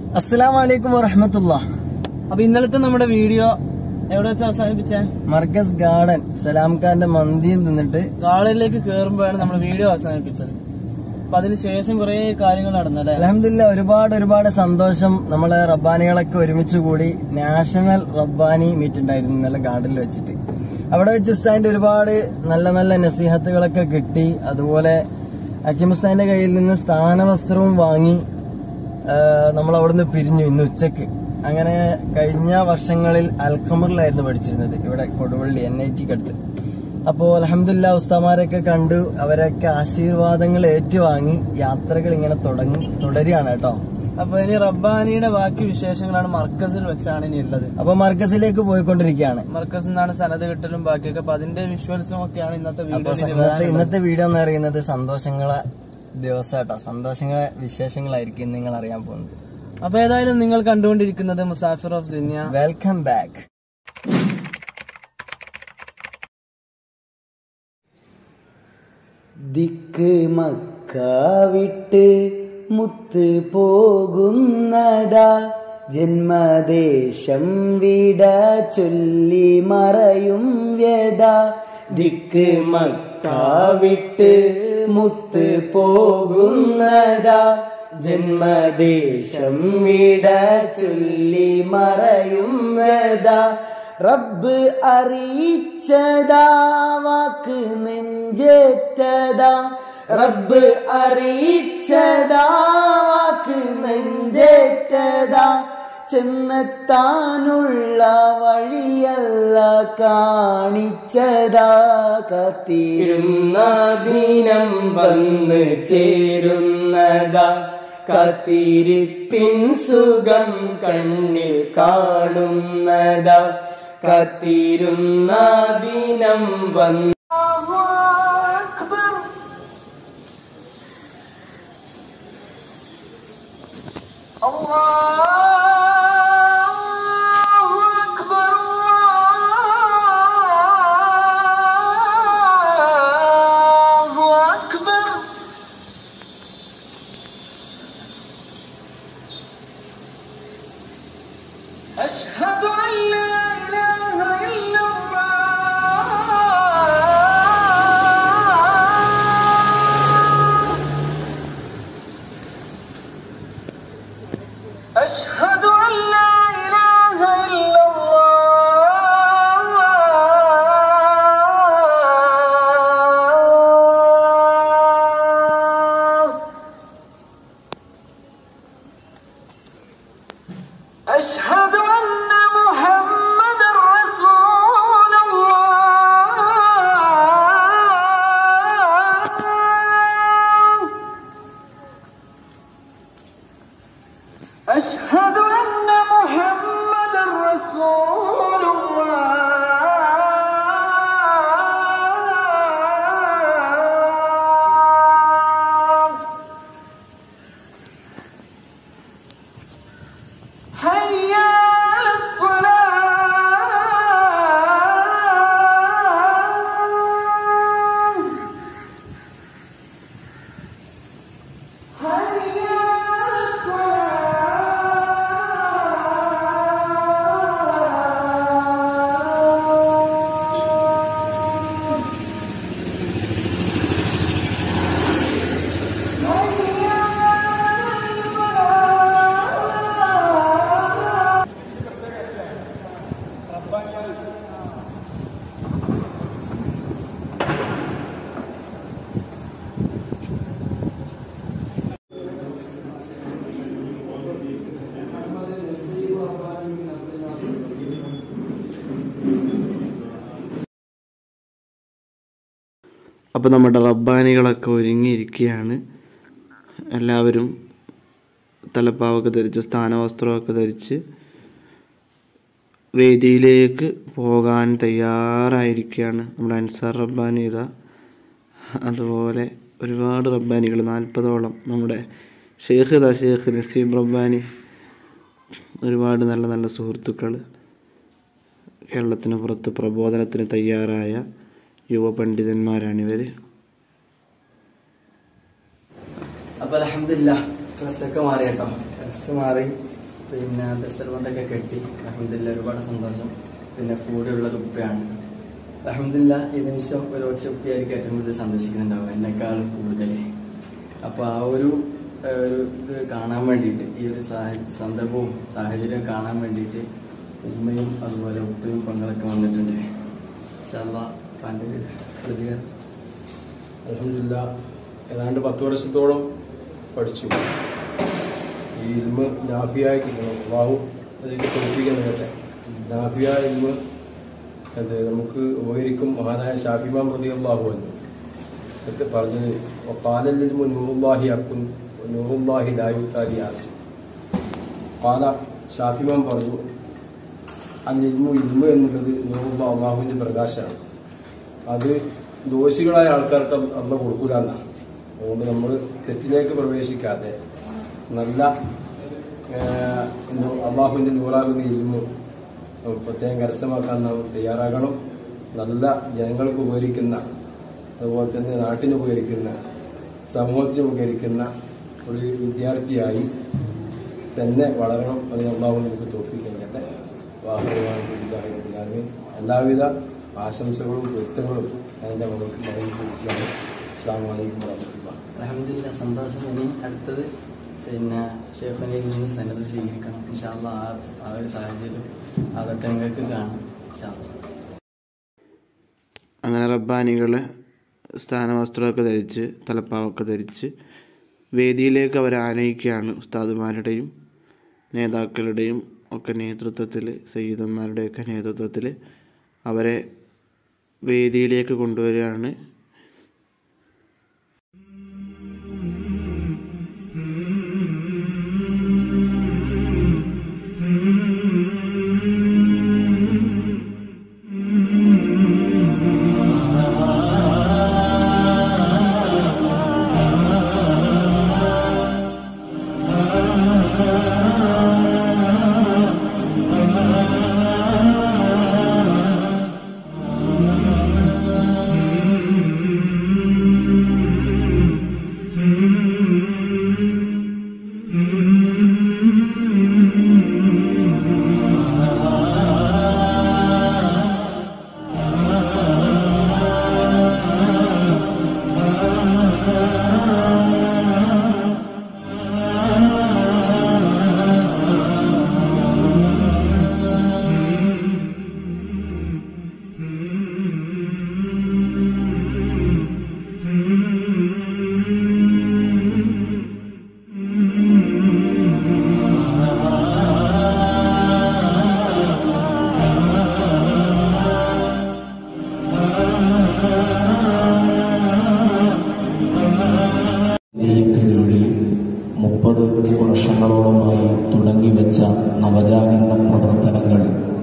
അസ്സലാം വലൈക്കും വറഹമത്തുള്ള അപ്പൊ ഇന്നലത്തെ നമ്മുടെ വീഡിയോ എവിടെ വെച്ച് അവസാനിപ്പിച്ചേ മർക്കസ് ഗാർഡൻ സലാം ഖാന്റെ മന്തിയിൽ നിന്നിട്ട് ഗാർഡനിലേക്ക് കയറുമ്പോഴാണ് നമ്മൾ വീഡിയോ അവസാനിപ്പിച്ചത് അപ്പൊ അതിനുശേഷം കുറെ കാര്യങ്ങൾ നടന്നല്ലേ അലഹമില്ല ഒരുപാട് ഒരുപാട് സന്തോഷം നമ്മളെ റബ്ബാനികളൊക്കെ ഒരുമിച്ച് കൂടി നാഷണൽ റബ്ബാനി മീറ്റ് ഉണ്ടായിരുന്നു ഇന്നലെ ഗാർഡനിൽ വെച്ചിട്ട് അവിടെ വെച്ച് ഉസ്താദിന്റെ ഒരുപാട് നല്ല നല്ല നസീഹത്തുകളൊക്കെ കിട്ടി അതുപോലെ അക്കിം ഉസ്താദിന്റെ കയ്യിൽ നിന്ന് സ്ഥാനവസ്ത്രവും വാങ്ങി നമ്മൾ അവിടുന്ന് പിരിഞ്ഞു ഇന്ന് ഉച്ചക്ക് അങ്ങനെ കഴിഞ്ഞ വർഷങ്ങളിൽ അൽഖമറിലായിരുന്നു പഠിച്ചിരുന്നത് ഇവിടെ കൊടുവള്ളി എൻ ഐ ടിക്ക് അടുത്ത് അപ്പോ അലഹമില്ല ഉസ്താമാരൊക്കെ കണ്ടു അവരൊക്കെ ആശീർവാദങ്ങൾ ഏറ്റുവാങ്ങി യാത്രകൾ ഇങ്ങനെ തുടങ്ങി തുടരുകയാണ് കേട്ടോ അപ്പൊ ഇനി റബ്ബാനിയുടെ ബാക്കി വിശേഷങ്ങളാണ് മർക്കസിൽ വെച്ചാണ് ഇനി ഉള്ളത് അപ്പൊ മർക്കസിലേക്ക് പോയിക്കൊണ്ടിരിക്കുകയാണ് മർക്കസിൽ നിന്നാണ് സനത് കിട്ടലും ബാക്കിയൊക്കെ അപ്പൊ അതിന്റെ വിഷ്വൽസും ഒക്കെയാണ് ഇന്നത്തെ അപ്പൊ വീഡിയോ ഇന്നത്തെ ഇന്നത്തെ വീഡിയോ എന്ന് പറയുന്നത് സന്തോഷങ്ങളെ ദിവസം കേട്ടോ സന്തോഷങ്ങളെ വിശേഷങ്ങളായിരിക്കും ഇന്ന് നിങ്ങൾ അറിയാൻ പോകുന്നത് അപ്പൊ ഏതായാലും നിങ്ങൾ കണ്ടുകൊണ്ടിരിക്കുന്നത് Musafir of Duniya welcome back ദിക്ക് മക്ക വിട്ട് മുത്ത് പോകുന്നതാ ജന്മദേശം വിട ചൊല്ലി മറയും വ്യത ദിക്ക് മക്ക വിട്ട് മുത്ത് പോകുന്നതാ ജന്മദേശം വിട ചൊല്ലി മറയും വ്യത റബ്ബ് അറിയിച്ചതാ വാക്ക് നെഞ്ചേറ്റതാ റബ്ബ് അറിയിച്ചതാ വാക്ക് നെഞ്ചേറ്റതാ ചെന്നെത്താനുള്ള വഴിയല്ല കാണിച്ചതാ കത്തിരുന്ന ദിനം വന്ന് ചേരുന്നതാ കത്തിരിപ്പിൻ സുഖം കണ്ണിൽ കാണുന്നതാ കത്തിരുന്ന ദിനം വന്ന് أشهد أن لا إله إلا الله أشهد أن لا إله إلا الله أشهد أن محمد رسول الله أشهد أن محمد رسول الله حي على الصلاة حي على الصلاة حي على الفلاح അപ്പോൾ നമ്മുടെ റബ്ബാനികളൊക്കെ ഒരുങ്ങിയിരിക്കുകയാണ് എല്ലാവരും തലപ്പാവൊക്കെ ധരിച്ച് സ്ഥാനവസ്ത്രമൊക്കെ ധരിച്ച് വേദിയിലേക്ക് പോകാൻ തയ്യാറായിരിക്കുകയാണ് നമ്മുടെ അൻസാർ റബ്ബാനി ഇതാ അതുപോലെ ഒരുപാട് റബ്ബാനികൾ നാൽപ്പതോളം നമ്മുടെ ഷെയ്ഖ് ഇതാ ഷെയ്ഖ് നസീം റബ്ബാനി ഒരുപാട് നല്ല നല്ല സുഹൃത്തുക്കൾ കേരളത്തിന് പുറത്ത് പ്രബോധനത്തിന് തയ്യാറായ യുവ പണ്ഡിതന്മാരാണിവർ അപ്പൊ അലഹമില്ല ഡ്രസ്സൊക്കെ മാറി കേട്ടോ ഡ്രസ്സ് മാറി പിന്നെ ദശർബന്ധമൊക്കെ കെട്ടി അഹമ്മദില്ല ഒരുപാട് സന്തോഷം പിന്നെ കൂടെയുള്ളത് ഉപ്പയാണ് അഹമ്മദില്ല ഈ നിമിഷം ഒരു പക്ഷെ ഉപ്പയായിരിക്കും ഏറ്റവും കൂടുതൽ സന്തോഷിക്കുന്നുണ്ടാവും എന്നെക്കാളും കൂടുതൽ അപ്പൊ ആ ഒരു ആ, ഒരു ഇത് കാണാൻ വേണ്ടിയിട്ട് ഈ ഒരു സാഹ- സന്ദർഭവും സാഹചര്യവും കാണാൻ വേണ്ടിയിട്ട് ഉമ്മയും അതുപോലെ ഉപ്പയും പെങ്ങളൊക്കെ വന്നിട്ടുണ്ട് ഇൻഷാല്ലാ പണ്ട് പ്രതികരണം അലഹമില്ല ഏതാണ്ട് പത്ത് വർഷത്തോളം പഠിച്ചു ഈ ഇൽമ് നാഫിയായി കിട്ടണം അള്ളാഹു അതിലേക്ക് തോൽപ്പിക്കാൻ കേട്ടെ നാഫിയ ഇൽമ് അത് നമുക്ക് ഉപകരിക്കും മഹാനായ ഷാഫിമാൻ പ്രതി അള്ളാഹു എന്ന് ഒക്കെ പറഞ്ഞത് കാലൽ ഇൽമു നൂറുല്ലാഹി അക്കുൻ നൂറുല്ലാഹി ലായു താലിയാസ് കാല ഷാഫിമാൻ പറഞ്ഞു അൽ ഇൽമു ഇൽമു എന്നുള്ളത് നൂറുള്ള അള്ളാഹുവിന്റെ പ്രകാശമാണ് അത് ദോഷികളായ ആൾക്കാർക്ക് അത് അല്ല കൊടുക്കൂല എന്നാണ് അതുകൊണ്ട് നമ്മൾ തെറ്റിലേക്ക് പ്രവേശിക്കാതെ നല്ല ഏഹ്, നൂ- അള്ളാഹുവിന്റെ നൂറാകുന്ന ഇരുമ് പ്രത്യേകം കരസ്ഥമാക്കാൻ നാം തയ്യാറാകണം നല്ല ജനങ്ങൾക്ക് ഉപകരിക്കുന്ന അതുപോലെ തന്നെ നാട്ടിന് ഉപകരിക്കുന്ന സമൂഹത്തിന് ഉപകരിക്കുന്ന ഒരു വിദ്യാർത്ഥിയായി തന്നെ വളരണം അതിന് അള്ളാഹു നമുക്ക് തോൽപ്പിക്കട്ടെ വാഹനമാണ് എല്ലാവിധ ആശംസകളും പൊരുത്തങ്ങളും എൻ്റെ മകൾക്ക് നൽകിയിരിക്കുകയാണ് അസ്സാം വലൈക്കും വാഹമത്തുള്ള അലഹമില്ല സന്തോഷം ഇനി അടുത്തത് പിന്നെ ഷെഫിനിൽ നിന്ന് സന്നദ്ധ സ്വീകരിക്കണം ഇൻഷാല്ല ആ ആ ഒരു സാഹചര്യം അതൊക്കെ നിങ്ങൾക്ക് കാണാം ഇൻഷാല്ലാ അങ്ങനെ റബ്ബാനികൾ സ്ഥാനവസ്ത്രമൊക്കെ ധരിച്ച് തലപ്പാവൊക്കെ ധരിച്ച് വേദിയിലേക്ക് അവരെ ആനയിക്കുകയാണ് ഉസ്താദുമാരുടെയും നേതാക്കളുടെയും ഒക്കെ നേതൃത്വത്തിൽ സയ്യിദന്മാരുടെയൊക്കെ നേതൃത്വത്തിൽ അവരെ വേദിയിലേക്ക് കൊണ്ടുവരികയാണ് കീഴിൽ മുപ്പത് വർഷങ്ങളോളമായി തുടങ്ങിവെച്ച നവജാഗരണ പ്രവർത്തനങ്ങൾ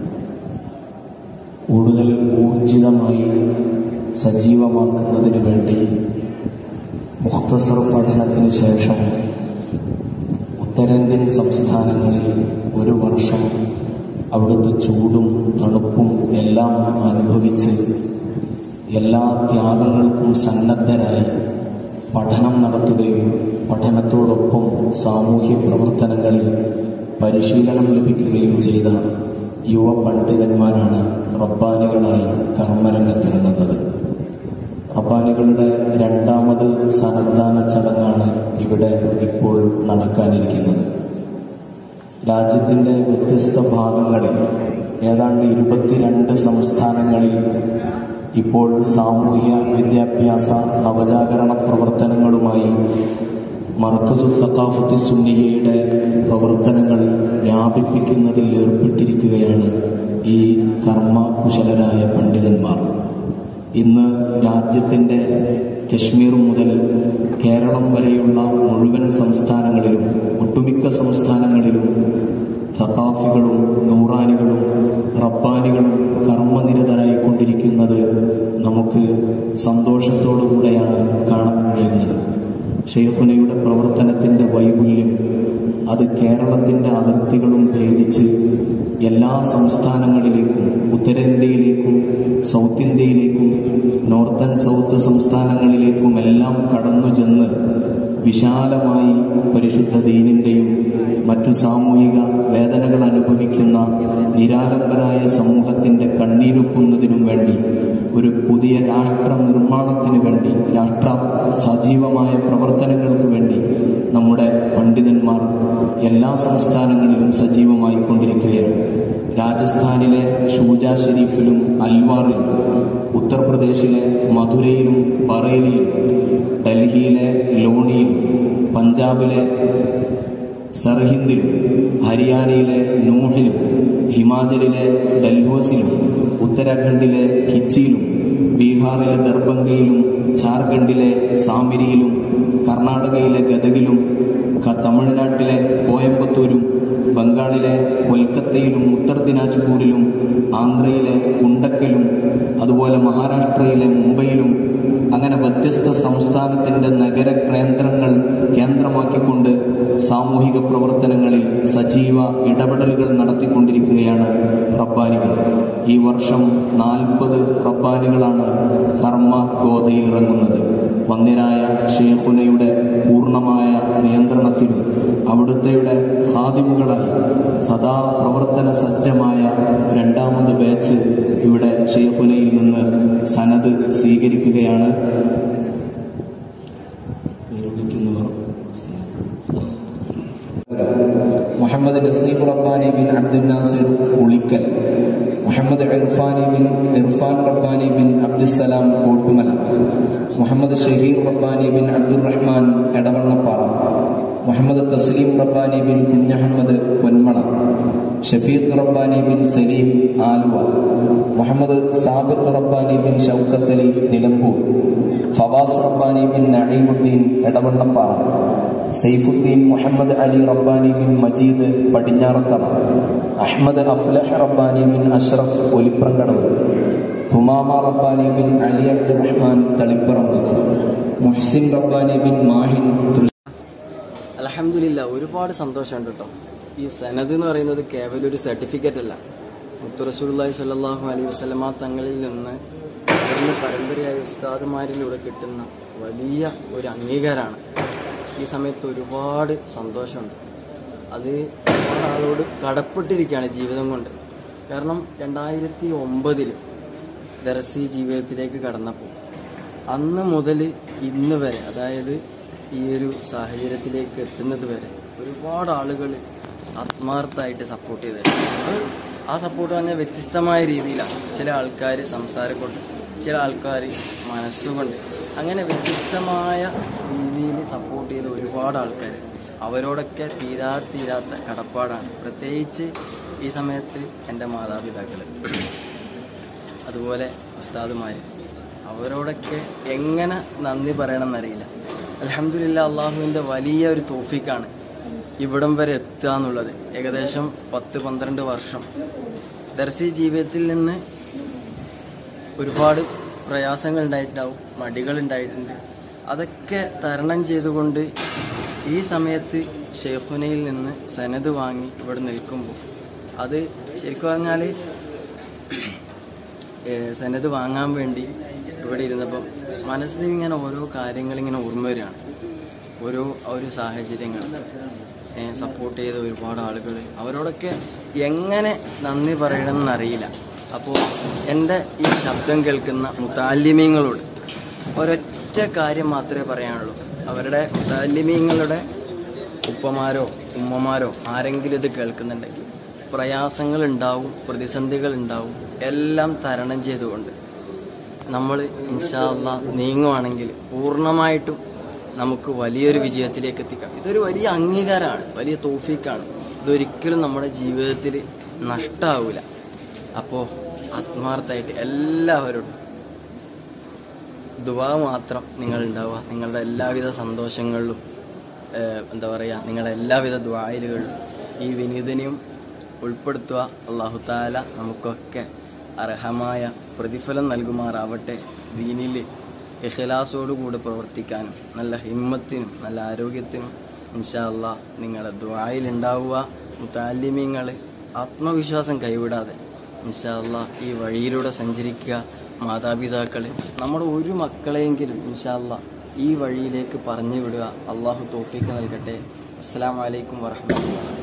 കൂടുതൽ ഊർജിതമായി സജീവമാക്കുന്നതിന് വേണ്ടി മുഖ്തസർ പഠനത്തിന് ശേഷം ഉത്തരേന്ത്യൻ സംസ്ഥാനങ്ങളിൽ ഒരു വർഷം അവിടുത്തെ ചൂടും തണുപ്പും എല്ലാം അനുഭവിച്ച് എല്ലാ ത്യാഗങ്ങൾക്കും സന്നദ്ധരായി പഠനം നടത്തുകയും പഠനത്തോടൊപ്പം സാമൂഹ്യ പ്രവർത്തനങ്ങളിൽ പരിശീലനം ലഭിക്കുകയും ചെയ്ത യുവ പണ്ഡിതന്മാരാണ് റബ്ബാനികളായി കർമ്മരംഗത്തിറങ്ങുന്നത് റബ്ബാനികളുടെ രണ്ടാമത് സന്നദ്ധാന ചടങ്ങാണ് ഇവിടെ ഇപ്പോൾ നടക്കാനിരിക്കുന്നത് രാജ്യത്തിന്റെ വ്യത്യസ്ത ഭാഗങ്ങളിൽ ഏതാണ്ട് ഇരുപത്തിരണ്ട് സംസ്ഥാനങ്ങളിൽ ഇപ്പോൾ സാമൂഹ്യ വിദ്യാഭ്യാസ നവജാഗരണ പ്രവർത്തനങ്ങളുമായി മർക്കസു സഖാഫത്ത് സുന്നിയയുടെ പ്രവർത്തനങ്ങൾ വ്യാപിപ്പിക്കുന്നതിൽ ഏർപ്പെട്ടിരിക്കുകയാണ് ഈ കർമ്മകുശലരായ പണ്ഡിതന്മാർ ഇന്ന് രാജ്യത്തിന്റെ കശ്മീർ മുതൽ കേരളം വരെയുള്ള മുഴുവൻ സംസ്ഥാനങ്ങളിലും ഒട്ടുമിക്ക സംസ്ഥാനങ്ങളിലും സഖാഫികളും നൂറാനികളും റബ്ബാനികളും കർമ്മനിരതരായിക്കൊണ്ടിരിക്കുന്നത് നമുക്ക് സന്തോഷത്തോടുകൂടെയാണ് കാണാൻ കഴിയുന്നത് ഷെയ്ഖുനയുടെ പ്രവർത്തനത്തിന്റെ വൈപുല്യം അത് കേരളത്തിന്റെ അതിർത്തികളും ഭേദിച്ച് എല്ലാ സംസ്ഥാനങ്ങളിലേക്കും ഉത്തരേന്ത്യയിലേക്കും സൗത്ത് ഇന്ത്യയിലേക്കും നോർത്ത് ആൻഡ് സൗത്ത് സംസ്ഥാനങ്ങളിലേക്കും എല്ലാം കടന്നു ചെന്ന് വിശാലമായി പരിശുദ്ധ ദീനിന്റെയും മറ്റു മറ്റു സാമൂഹിക വേദനകൾ അനുഭവിക്കുന്ന നിരാലംബരായ സമൂഹത്തിന്റെ കണ്ണീരൊക്കുന്നതിനും വേണ്ടി ഒരു പുതിയ രാഷ്ട്ര നിർമ്മാണത്തിന് വേണ്ടി രാഷ്ട്ര സജീവമായ പ്രവർത്തനങ്ങൾക്ക് വേണ്ടി നമ്മുടെ പണ്ഡിതന്മാർ എല്ലാ സംസ്ഥാനങ്ങളിലും സജീവമായി കൊണ്ടിരിക്കുകയാണ് രാജസ്ഥാനിലെ ഷൂജ ഷെരീഫിലും അൽവാറിലും ഉത്തർപ്രദേശിലെ മധുരയിലും ബറേലിയിലും ഡൽഹിയിലെ ലോണിയിലും പഞ്ചാബിലെ സർഹിന്ദിലും ഹരിയാനയിലെ നൂഹിലും ഹിമാചലിലെ ഡൽഹോസിലും ഉത്തരാഖണ്ഡിലെ ഖിച്ചിയിലും ബീഹാറിലെ ദർഭംഗയിലും ജാർഖണ്ഡിലെ സാമിരിയിലും കർണാടകയിലെ ഗദഗിലും ക- തമിഴ്നാട്ടിലെ കോയമ്പത്തൂരും ബംഗാളിലെ കൊൽക്കത്തയിലും ഉത്തർ ദിനാജ്പൂരിലും ആന്ധ്രയിലെ കുണ്ടക്കലും അതുപോലെ മഹാരാഷ്ട്രയിലെ മുംബൈയിലും അങ്ങനെ വ്യത്യസ്ത സംസ്ഥാനത്തിന്റെ നഗര കേന്ദ്രങ്ങൾ കേന്ദ്രമാക്കിക്കൊണ്ട് സാമൂഹിക പ്രവർത്തനങ്ങളിൽ സജീവ ഇടപെടലുകൾ നടത്തിക്കൊണ്ടിരിക്കുകയാണ് റബ്ബാനികൾ ഈ വർഷം നാൽപ്പത് റബ്ബാനികളാണ് കർമ്മ ഗോതയിൽ ഇറങ്ങുന്നത് വന്ദ്യരായ ഷേഖുനയുടെ പൂർണ്ണമായ നിയന്ത്രണത്തിലും അവിടുത്തെയുടെ ഹാദിമുകളായി സദാ പ്രവർത്തന സജ്ജമായ രണ്ടാമത് ബാച്ച് ഇവിടെ ഷേഖുനയിൽ നിന്ന് സനത് സ്വീകരിക്കുകയാണ് നിർവഹിക്കുന്നവർ മുഹമ്മദ് നസീബ് റബ്ബാനി ബിൻ അബ്ദുൽ നാസിർ ഉളിക്കൽ മുഹമ്മദ് ഇർഫാനി ബിൻ ഇർഫാൻ റബ്ബാനി ബിൻ അബ്ദുസലാം കോട്ടുമല മുഹമ്മദ് ഷഹീർ റബ്ബാനി ബിൻ അബ്ദുൾ റഹ്മാൻ എടവണ്ണപ്പാറ മുഹമ്മദ് തസ്ലീം റബ്ബാനി ബിൻ കുഞ്ഞഹമ്മദ് പൊന്മള ഷഫീഖ് റബ്ബാനി ബിൻ സലീം ആലുവ മുഹമ്മദ് സാബിഖ് റബ്ബാനി ബിൻ ഷൗക്കത്ത് അലി നിലമ്പൂർ ഫവാസ് റബ്ബാനി ബിൻ നഈമുദ്ദീൻ എടവണ്ണപ്പാറ സൈഫുദ്ദീൻ മുഹമ്മദ് അലി റബ്ബാനി ബിൻ മജീദ് പടിഞ്ഞാറത്തറ അഹമ്മദ് അഫ്ലഹ് റബ്ബാനി ബിൻ അഷ്റഫ് ഒലിപ്രങ്കടവ് ഹുമാമ റബ്ബാനി ബിൻ അലി അബ്ദുറഹ്മാൻ തളിപ്പറമ്പ് മുഹ്സിൻ റബ്ബാനി ബിൻ മാഹിൻ തൃശൂർ അലഹമില്ല ഒരുപാട് സന്തോഷമുണ്ട് കേട്ടോ ഈ സനത് എന്ന് പറയുന്നത് കേവലം ഒരു സർട്ടിഫിക്കറ്റ് അല്ല മുത്തുറസൂലി സ്വല്ലല്ലാഹു അലൈഹി വസല്ലമ തങ്ങളിൽ നിന്ന് ഇവിടുന്ന് പരമ്പരയായ ഉസ്താദുമാരിലൂടെ കിട്ടുന്ന വലിയ ഒരു അംഗീകാരമാണ് ഈ സമയത്ത് ഒരുപാട് സന്തോഷമുണ്ട് അത് ഒരുപാട് ആളോട് കടപ്പെട്ടിരിക്കുകയാണ് ജീവിതം കൊണ്ട് കാരണം രണ്ടായിരത്തി ഒമ്പതിൽ ദർസി ജീവിതത്തിലേക്ക് കടന്നപ്പോൾ അന്ന് മുതൽ ഇന്ന് വരെ അതായത് ഈ ഒരു സാഹചര്യത്തിലേക്ക് എത്തുന്നത് വരെ ഒരുപാട് ആളുകൾ ആത്മാർത്ഥമായിട്ട് സപ്പോർട്ട് ചെയ്തത് അത് ആ സപ്പോർട്ട് പറഞ്ഞാൽ വ്യത്യസ്തമായ രീതിയിലാണ് ചില ആൾക്കാർ സംസാരം കൊണ്ട് ചില ആൾക്കാർ മനസ്സുകൊണ്ട് അങ്ങനെ വ്യത്യസ്തമായ രീതിയിൽ സപ്പോർട്ട് ചെയ്ത ഒരുപാട് ആൾക്കാർ അവരോടൊക്കെ തീരാ തീരാത്ത കടപ്പാടാണ് പ്രത്യേകിച്ച് ഈ സമയത്ത് എൻ്റെ മാതാപിതാക്കൾ അതുപോലെ ഉസ്താദുമാർ അവരോടൊക്കെ എങ്ങനെ നന്ദി പറയണമെന്നറിയില്ല അലഹമില്ല അള്ളാഹുവിൻ്റെ വലിയ ഒരു തോഫിക്കാണ് ഇവിടം വരെ എത്തുക എന്നുള്ളത് ഏകദേശം പത്ത് പന്ത്രണ്ട് വർഷം ദർശി ജീവിതത്തിൽ നിന്ന് ഒരുപാട് പ്രയാസങ്ങൾ ഉണ്ടായിട്ടുണ്ടാവും മടികൾ ഉണ്ടായിട്ടുണ്ട് അതൊക്കെ തരണം ചെയ്തുകൊണ്ട് ഈ സമയത്ത് ഷെയ്ഖുനയിൽ നിന്ന് സനത് വാങ്ങി ഇവിടെ നിൽക്കുമ്പോൾ അത് ശരിക്കും പറഞ്ഞാൽ ഏഹ് സനത് വാങ്ങാൻ വേണ്ടി ഇവിടെ ഇരുന്നപ്പം മനസ്സിൽ ഇങ്ങനെ ഓരോ കാര്യങ്ങൾ ഇങ്ങനെ ഓർമ്മ വരികയാണ് ഓരോ ഒരു സാഹചര്യങ്ങൾ സപ്പോർട്ട് ചെയ്ത ഒരുപാട് ആളുകൾ അവരോടൊക്കെ എങ്ങനെ നന്ദി പറയണമെന്നറിയില്ല അപ്പോൾ എൻ്റെ ഈ ശബ്ദം കേൾക്കുന്ന മുത്താലിമീങ്ങളോട് ഒരൊറ്റ കാര്യം മാത്രമേ പറയാനുള്ളൂ അവരുടെ മുത്താലിമീങ്ങളുടെ ഉപ്പമാരോ ഉമ്മമാരോ ആരെങ്കിലും ഇത് കേൾക്കുന്നുണ്ടെങ്കിൽ പ്രയാസങ്ങൾ ഉണ്ടാവും പ്രതിസന്ധികൾ ഉണ്ടാവും എല്ലാം തരണം ചെയ്തുകൊണ്ട് നമ്മൾ ഇൻഷാല്ല നീങ്ങുവാണെങ്കിൽ പൂർണ്ണമായിട്ടും നമുക്ക് വലിയൊരു വിജയത്തിലേക്ക് എത്തിക്കാം ഇതൊരു വലിയ അംഗീകാരമാണ് വലിയ തോഫീക്കാണ് ഇതൊരിക്കലും നമ്മുടെ ജീവിതത്തിൽ നഷ്ടാവില്ല അപ്പോൾ ആത്മാർത്ഥമായിട്ട് എല്ലാവരോടും ദുവാ മാത്രം നിങ്ങൾ ഉണ്ടാവുക നിങ്ങളുടെ എല്ലാവിധ സന്തോഷങ്ങളിലും ഏഹ്, എന്താ പറയുക നിങ്ങളുടെ എല്ലാവിധ ദ്വായലുകളിലും ഈ വിനീതനെയും ഉൾപ്പെടുത്തുക അള്ളാഹു താല നമുക്കൊക്കെ അർഹമായ പ്രതിഫലം നൽകുമാറാവട്ടെ ദീനിൽ ഇഖലാസോടുകൂടി പ്രവർത്തിക്കാനും നല്ല ഹിമ്മത്തിനും നല്ല ആരോഗ്യത്തിനും ഇൻഷാ അല്ലാ നിങ്ങളുടെ ദ്വായിലുണ്ടാവുക മുത്താലിമീങ്ങൾ ആത്മവിശ്വാസം കൈവിടാതെ ഇൻഷാ അല്ലാ ഈ വഴിയിലൂടെ സഞ്ചരിക്കുക മാതാപിതാക്കൾ നമ്മുടെ ഒരു മക്കളെയെങ്കിലും ഇൻഷാ അല്ലാ ഈ വഴിയിലേക്ക് പറഞ്ഞു വിടുക അള്ളാഹു തോഫീക്ക് നൽകട്ടെ അസ്സാം വലൈക്കും വറഹമത്തുള്ള